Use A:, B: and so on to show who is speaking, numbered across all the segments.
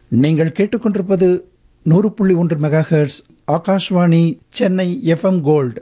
A: நீங்கள் கேட்டுக்கொண்டிருப்பது நூறு புள்ளி ஒன்று mega hertz Akashvani Chennai FM gold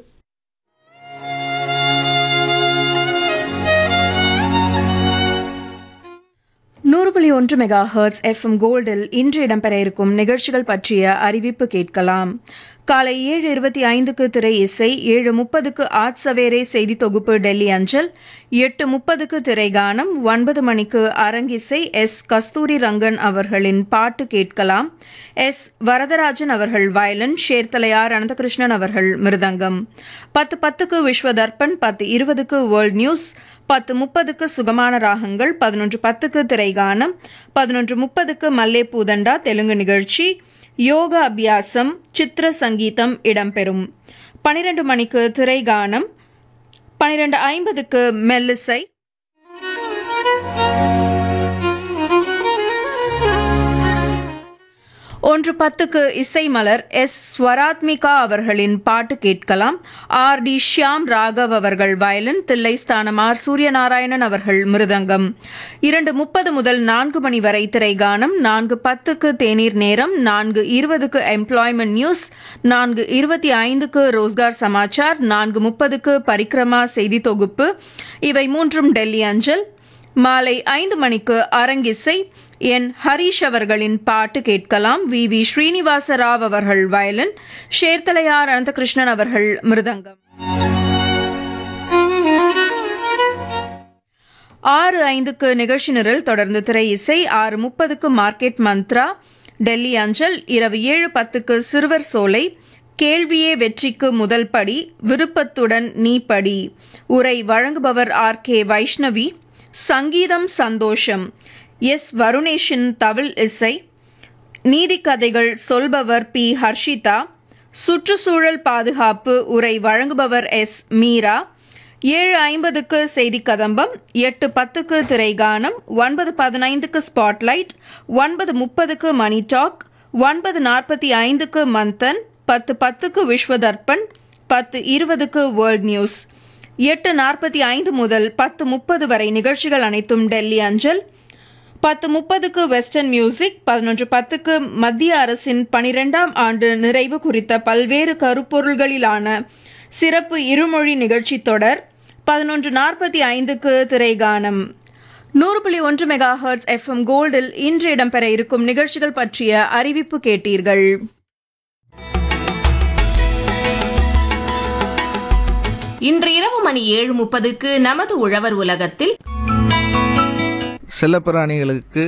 B: நூறு புள்ளி ஒன்று மெகா ஹர்ட்ஸ் எஃப்எம் கோல்டில் இன்று இடம்பெற இருக்கும் நிகழ்ச்சிகள் பற்றிய அறிவிப்பு கேட்கலாம் காலை ஏழு இருபத்தி ஐந்துக்கு திரை இசை ஏழு முப்பதுக்கு ஆட் சவேரே செய்தி தொகுப்பு டெல்லி அஞ்சல் எட்டு முப்பதுக்கு திரைகானம் ஒன்பது மணிக்கு அரங்கிசை எஸ் கஸ்தூரி ரங்கன் அவர்களின் பாட்டு கேட்கலாம் எஸ் வரதராஜன் அவர்கள் வயலன் ஷேர்தலையார் அனந்தகிருஷ்ணன் அவர்கள் மிருதங்கம் பத்து பத்துக்கு விஸ்வதர்ப்பன் பத்து இருபதுக்கு வேர்ல்ட் நியூஸ் பத்து முப்பதுக்கு சுகமான ராகங்கள் பதினொன்று பத்துக்கு திரைகானம் பதினொன்று முப்பதுக்கு மல்லே பூதண்டா தெலுங்கு நிகழ்ச்சி யோக அபியாசம் சித்திர சங்கீதம் இடம்பெறும் பனிரெண்டு மணிக்கு திரைகானம் பனிரெண்டு ஐம்பதுக்கு மெல்லிசை ஒன்று பத்துக்கு இசை மலர் எஸ் ஸ்வராத்மிகா அவர்களின் பாட்டு கேட்கலாம் ஆர் டி ஷியாம் ராகவ் அவர்கள் வயலின் தில்லைஸ்தானம் ஆர் சூரியநாராயணன் அவர்கள் மிருதங்கம் இரண்டு முப்பது முதல் நான்கு மணி வரை திரைகானம் நான்கு பத்துக்கு தேநீர் நேரம் நான்கு இருபதுக்கு எம்ப்ளாய்மெண்ட் நியூஸ் நான்கு இருபத்தி ஐந்துக்கு ரோஸ்கார் சமாச்சார் நான்கு முப்பதுக்கு பரிக்ரமா செய்தி தொகுப்பு இவை மூன்றும் டெல்லி அஞ்சல் மாலை ஐந்து மணிக்கு அரங்கிசை என் ஹரீஷ் அவர்களின் பாட்டு கேட்கலாம் வி வி ஸ்ரீனிவாச ராவ் அவர்கள் வயலின் ஷேர்தலையார் அனந்தகிருஷ்ணன் அவர்கள் மிருதங்கம் ஆறு ஐந்துக்கு நிகழ்ச்சி நிரல் தொடர்ந்து திரை இசை ஆறு முப்பதுக்கு மார்க்கெட் மந்த்ரா டெல்லி அஞ்சல் இரவு ஏழு பத்துக்கு சிறுவர் சோலை கேள்வியே வெற்றிக்கு முதல் படி விருப்பத்துடன் நீ படி உரை வழங்குபவர் ஆர் கே வைஷ்ணவி சங்கீதம் சந்தோஷம் எஸ் வருணேஷின் தவில் இசை நீதிக்கதைகள் சொல்பவர் பி ஹர்ஷிதா சுற்றுச்சூழல் பாதுகாப்பு உரை வழங்குபவர் எஸ் மீரா ஏழு ஐம்பதுக்கு செய்தி கதம்பம் எட்டு பத்துக்கு திரைகானம் ஒன்பது பதினைந்துக்கு ஸ்பாட்லைட் ஒன்பது முப்பதுக்கு மணி டாக் ஒன்பது நாற்பத்தி ஐந்துக்கு மந்தன் பத்து பத்துக்கு விஸ்வதர்ப்பன் பத்து இருபதுக்கு வேர்ல்ட் நியூஸ் எட்டு நாற்பத்தி ஐந்து முதல் பத்து முப்பது வரை நிகழ்ச்சிகள் அனைத்தும் டெல்லி அஞ்சல் பத்து முப்பதுக்கு வெஸ்டர்ன் மியூசிக் பதினொன்று பத்துக்கு மத்திய அரசின் பனிரெண்டாம் ஆண்டு நிறைவு குறித்த பல்வேறு கருப்பொருள்களிலான சிறப்பு இருமொழி நிகழ்ச்சி தொடர் பதினொன்று நாற்பத்தி ஐந்துக்கு திரைகானம் நூறு புள்ளி ஒன்று மெகா ஹர்ட்ஸ் எஃப்எம் கோல்டில் இன்று இடம்பெற இருக்கும் நிகழ்ச்சிகள் பற்றிய அறிவிப்பு கேட்டீர்கள்
C: இன்று இரவு மணி ஏழு முப்பதுக்கு நமது உழவர் உலகத்தில்
D: செல்லப்பிராணிகளுக்கு